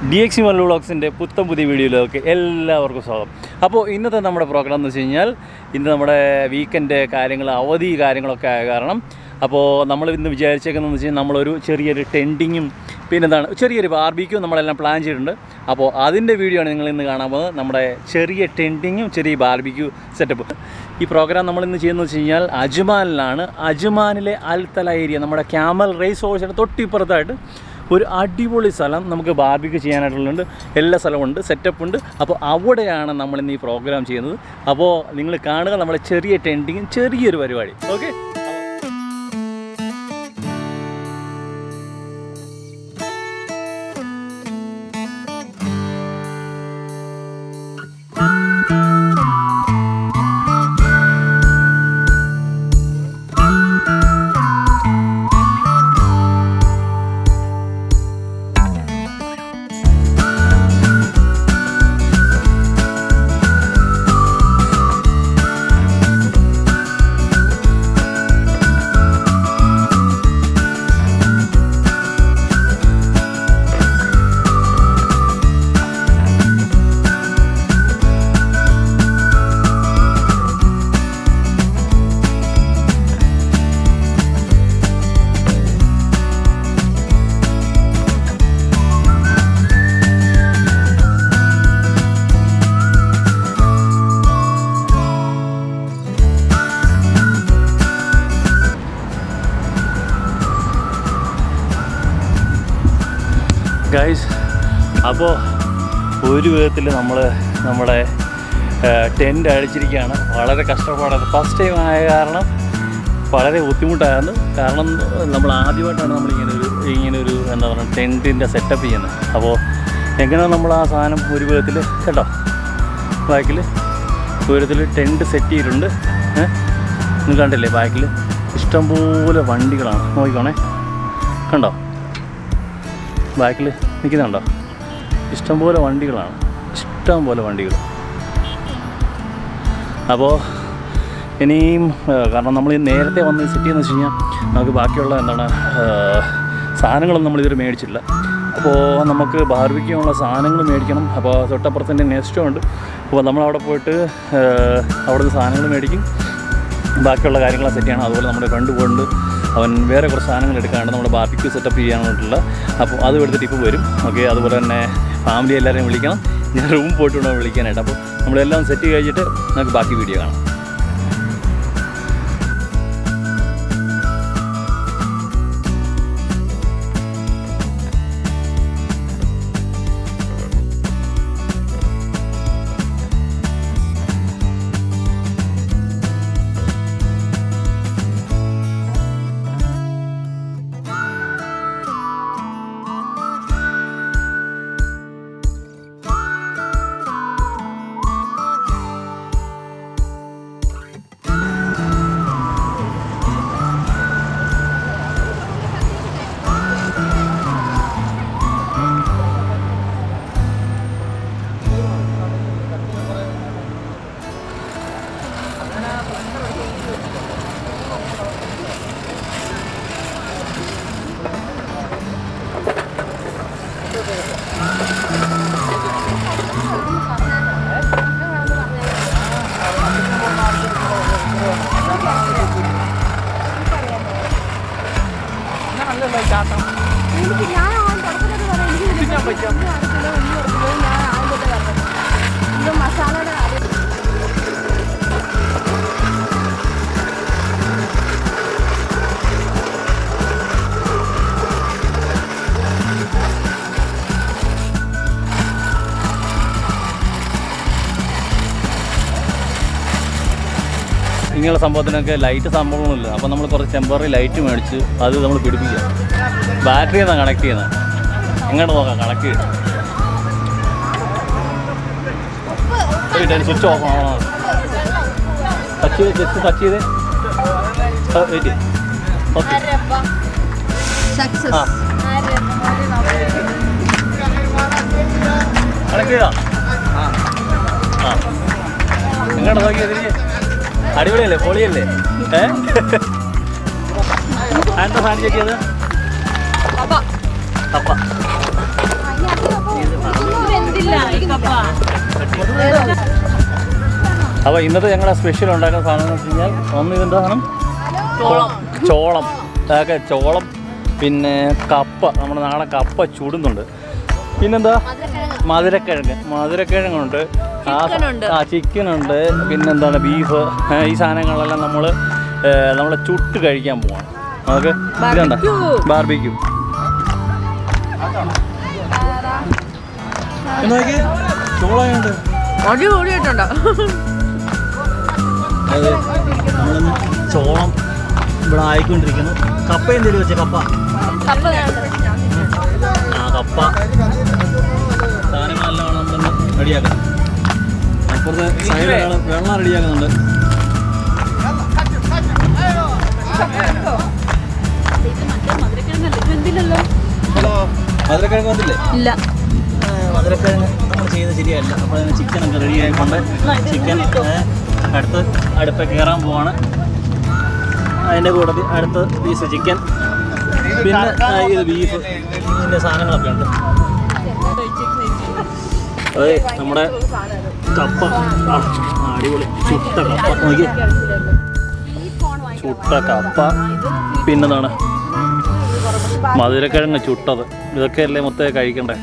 D X Mallu വ്ളോഗ്സിൻ്റെ പുത്തൻ പുതിയ വീഡിയോയിലേക്ക് എല്ലാവർക്കും സ്വാഗതം അപ്പോൾ ഇന്നത്തെ നമ്മുടെ പ്രോഗ്രാം എന്ന് വെച്ച് കഴിഞ്ഞാൽ ഇന്ന് നമ്മുടെ വീക്കെൻഡ് കാര്യങ്ങൾ അവധി കാര്യങ്ങളൊക്കെ ആയ കാരണം അപ്പോൾ നമ്മൾ ഇന്ന് വിചാരിച്ചേക്കുന്നതെന്ന് വെച്ച് കഴിഞ്ഞാൽ നമ്മളൊരു ചെറിയൊരു ടെൻറ്റിങ്ങും പിന്നെ എന്താണ് ചെറിയൊരു ബാർബിക്കും നമ്മളെല്ലാം പ്ലാൻ ചെയ്തിട്ടുണ്ട് അപ്പോൾ അതിൻ്റെ വീഡിയോ ആണ് നിങ്ങൾ ഇന്ന് കാണാൻ പോകുന്നത് നമ്മുടെ ചെറിയ ടെൻറ്റിങ്ങും ചെറിയ ബാർബിക്യൂ സെറ്റപ്പ് ഈ പ്രോഗ്രാം നമ്മൾ ഇന്ന് ചെയ്യുന്നത് വെച്ച് കഴിഞ്ഞാൽ അജ്മാനിലാണ് അജ്മാനിലെ അൽത്തല ഏരിയ നമ്മുടെ ക്യാമൽ റേസ് ഹോഴ്സിൻ്റെ തൊട്ടിപ്പുറത്തായിട്ട് ഒരു അടിപൊളി സ്ഥലം നമുക്ക് ബാർബിക്ക് ചെയ്യാനായിട്ടുള്ളുണ്ട് എല്ലാ സ്ഥലമുണ്ട് സെറ്റപ്പ് ഉണ്ട് അപ്പോൾ അവിടെയാണ് നമ്മൾ ഇന്ന് ഈ പ്രോഗ്രാം ചെയ്യുന്നത് അപ്പോൾ നിങ്ങൾ കാണുക നമ്മുടെ ചെറിയ ടെൻറ്റിങ്ങും ചെറിയൊരു പരിപാടി ഓക്കെ ഗൈസ് അപ്പോൾ ഒരു വിധത്തിൽ നമ്മൾ നമ്മുടെ ടെൻ്റ് അടിച്ചിരിക്കുകയാണ് വളരെ കഷ്ടപ്പാടാണ് ഫസ്റ്റ് ടൈം ആയ കാരണം വളരെ ബുദ്ധിമുട്ടായിരുന്നു കാരണം നമ്മൾ ആദ്യമായിട്ടാണ് നമ്മളിങ്ങനെ ഒരു ഇങ്ങനെ ഒരു എന്താ പറയുക ടെൻറ്റിൻ്റെ സെറ്റപ്പ് ചെയ്യുന്നത് അപ്പോൾ എങ്ങനെയാണ് നമ്മൾ ആ സാധനം ഒരു വിധത്തിൽ കേട്ടോ ബാക്കിൽ ഒരു വിധത്തിൽ ടെൻറ്റ് സെറ്റ് ചെയ്തിട്ടുണ്ട് ഏഹ് നിങ്ങൾ കണ്ടില്ലേ ബാക്കിൽ ഇഷ്ടംപോലെ വണ്ടികളാണ് നോക്കിക്കോണേ കണ്ടോ ബാക്കിൽ നിൽക്കുന്നുണ്ടോ ഇഷ്ടംപോലെ വണ്ടികളാണ് ഇഷ്ടം പോലെ വണ്ടികൾ അപ്പോൾ ഇനിയും ആ, കാരണം നമ്മൾ ഈ നേരത്തെ വന്ന് സെറ്റ് ചെയ്യുന്ന വെച്ച് കഴിഞ്ഞാൽ നമുക്ക് ബാക്കിയുള്ള എന്താണ് ആ, സാധനങ്ങളൊന്നും നമ്മൾ ഇതുവരെ മേടിച്ചില്ല അപ്പോൾ നമുക്ക് ബാർബിക്കുള്ള സാധനങ്ങൾ മേടിക്കണം അപ്പോൾ തൊട്ടപ്പുറത്തിൻ്റെ നെക്സ്റ്റും ഉണ്ട് അപ്പോൾ നമ്മളവിടെ പോയിട്ട് ആ, അവിടുന്ന് സാധനങ്ങൾ മേടിക്കും ബാക്കിയുള്ള കാര്യങ്ങൾ സെറ്റ് ചെയ്യണം അതുപോലെ നമ്മുടെ ഫ്രണ്ട് പോയിട്ടുണ്ട് അവൻ വേറെ കുറച്ച് സാധനങ്ങൾ എടുക്കാണ്ട് നമ്മുടെ ബാർബിക്യൂ സെറ്റപ്പ് ചെയ്യാനായിട്ടുള്ള അപ്പോൾ അത് എടുത്തിട്ട് ഇപ്പോൾ വരും ഓക്കെ അതുപോലെ തന്നെ ഫാമിലി എല്ലാവരെയും വിളിക്കണം ഞാൻ റൂം പോയിട്ട് വേണം വിളിക്കാനായിട്ട് അപ്പോൾ നമ്മളെല്ലാം സെറ്റ് കഴിഞ്ഞിട്ട് നമുക്ക് ബാക്കി വീഡിയോ കാണാം എനിക്ക് ഞാൻ ആദ്യം തുടക്കത്തിലൊക്കെ പറയാം, എനിക്ക് ഇതിനെ പറ്റി ഒന്നും അറിയത്തില്ല, ഒന്നും അറിയത്തില്ല. ഞാൻ ആദ്യം തൊട്ടേ പറഞ്ഞത്. ഇത് മസാലയുടെ കാര്യം ഇങ്ങനെയുള്ള സംഭവത്തിനൊക്കെ ലൈറ്റ് സംഭവങ്ങളില്ല അപ്പോൾ നമ്മൾ കുറച്ച് ടെമ്പററി ലൈറ്റ് മേടിച്ച് അത് നമ്മൾ പിടിപ്പിക്കുക ബാറ്ററി എന്നാണ് കണക്ട് ചെയ്യുന്നത് എങ്ങോട്ട് നോക്കാം കണക്ട് ചെയ്ത് സ്വിച്ച് ഓഫ് ആണോ ടച്ച് ചെയ്ത് ജസ്റ്റ് ടച്ച് ചെയ്ത് വെയിറ്റ് ഓക്കെ സക്സസ് ആ കണക്ട് ചെയ്താ ആ എങ്ങോട്ട് നോക്കിയാ തിരികെ അടിപൊളിയല്ലേ പൊളിയല്ലേ ഏ എന്താ സാധനം ചെക്ക് ചെയ്ത് അപ്പൊ കപ്പ അതിനകത്ത് അപ്പൊ അപ്പോൾ ഇന്നത്തെ ഞങ്ങളുടെ സ്പെഷ്യൽ ഉണ്ടാക്കുന്ന സാധനം എന്ന് വെച്ച് കഴിഞ്ഞാൽ ഒന്ന് ഇതിൻ്റെ സാധനം ചോളം ചോളം അതൊക്കെ ചോളം പിന്നെ കപ്പ നമ്മുടെ നാടൻ കപ്പ ചുടുന്നുണ്ട് പിന്നെന്താ മധുരക്കിഴങ്ങ് മധുരക്കിഴങ്ങുണ്ട് ആ സ- ചിക്കനുണ്ട്. ആ ചിക്കനുണ്ട് പിന്നെന്താണ് ബീഫ് ഈ സാധനങ്ങളെല്ലാം നമ്മൾ നമ്മൾ ചുട്ട് കഴിക്കാൻ പോവാണ് നമുക്ക് ഇതുണ്ട Barbecue. ബാർബിക്യൂ ചോളമുണ്ട് അടിപൊളിയായിട്ടുണ്ടോ അതെ നമ്മളിന്ന് ചോളം ഇവിടെ ആയിക്കൊണ്ടിരിക്കുന്നു കപ്പ എന്തെങ്കിലും വെച്ച കപ്പ കപ്പ ആ കപ്പ സാധനങ്ങളെല്ലാം നമ്മളൊന്ന് റെഡിയാക്കാം അപ്പുറത്ത് സൈഡിൽ വെള്ളം റെഡിയാക്കുന്നുണ്ട് മധുരക്കിഴങ്ങ് വന്നില്ലേ ഇല്ല ആ, മധുരക്കിഴങ്ങ് നമ്മൾ ചെയ്യുന്നത് ശരിയല്ല അപ്പോൾ അതിന് ചിക്കനൊക്കെ റെഡി ആയിക്കൊണ്ട് ചിക്കൻ അടുത്ത് അടുപ്പ് കയറാൻ പോവാണ് അതിൻ്റെ കൂടെ അടുത്ത പീസ് ചിക്കൻ പിന്നെ ആ, ഇത് ബീഫ് ഇതിൻ്റെ സാധനങ്ങളൊക്കെ ഉണ്ട് അതെ നമ്മുടെ കപ്പ ആ, അടിപൊളി ചുട്ട കപ്പ നോക്കി ചുട്ട കപ്പ പിന്നെന്താണ് മധുരക്കിഴങ്ങ് ചുട്ടത് ഇതൊക്കെയല്ലേ മൊത്തം കഴിക്കണ്ടേ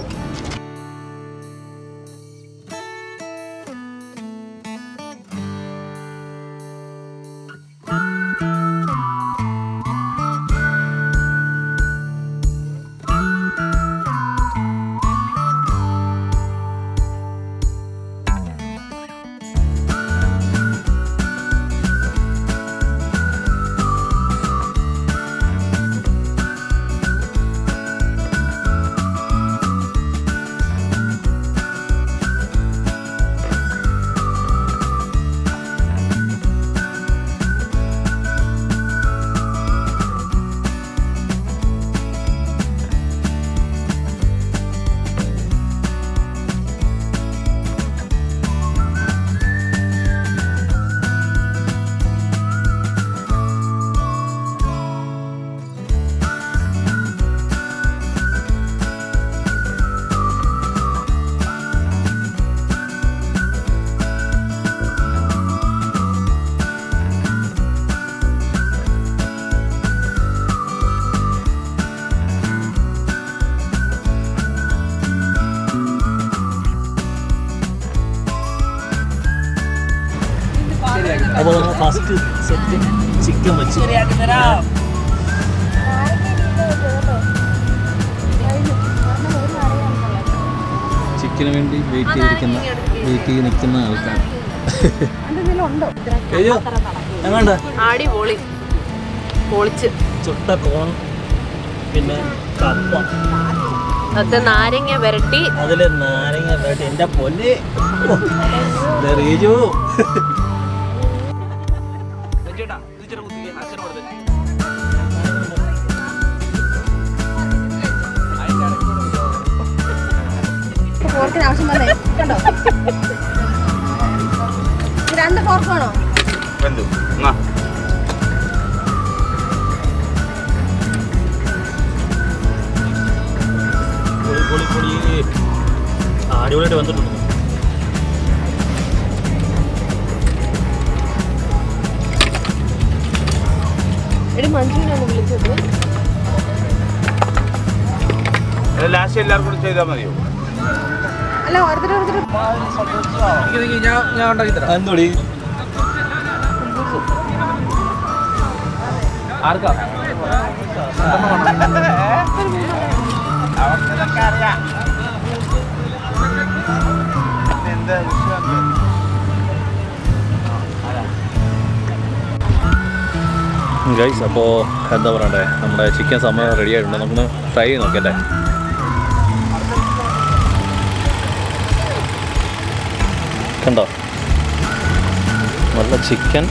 അപ്പോൾ നമ്മൾ ഫസ്റ്റ് സെറ്റ് ചിക്കൻ വെച്ച് ചിക്കന് വേണ്ടി വെയിറ്റ് ചെയ്തിരിക്കുന്ന വെയിറ്റ് ചെയ്ത് നിൽക്കുന്ന ആൾക്കാർ അയ്യോ എങ്ങോട്ട് അടിപൊളി പൊളിച്ച് ചുട്ട കോൺ പിന്നെ കപ്പ അത് നാരങ്ങ വരട്ടി അതിൽ നാരങ്ങ വേണ്ടി എൻ്റെ പൊന്നെ ഓ, ദേ റീജു ഫോർക്കിന് ആവശ്യം വന്നേ കണ്ടോ ഇത് രണ്ട് ഫോർക്ക് വേണോ പൊളി പൊളി പൊളി ആ, അടിപൊളിയായിട്ട് വന്നിട്ടുണ്ട് എടി മഞ്ജുവിനെ ഒന്ന് വിളിച്ചത് ലാസ്റ്റ് എല്ലാവർക്കും കൂടി ചെയ്താൽ മതിയോ അല്ല ഓരോരുത്തർ ഓരോരുത്തർ എന്തോടി ആർക്കാ അവർക്കൊക്കെ അറിയാം എന്താ വിഷയം ഗൈസ് അപ്പോൾ എന്താ പറയണ്ടേ നമ്മുടെ ചിക്കൻ സമയം റെഡി ആയിട്ടുണ്ട് നമുക്കൊന്ന് ട്രൈ ചെയ്ത് നോക്കല്ലേ കണ്ടോ നല്ല ചിക്കൻ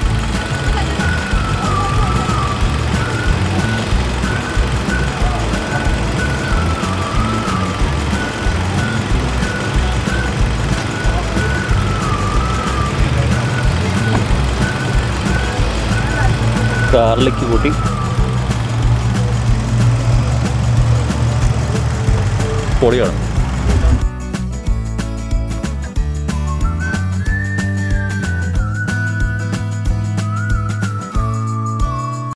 ഗാർലിക്ക് കൂട്ടി പൊടിയാണ്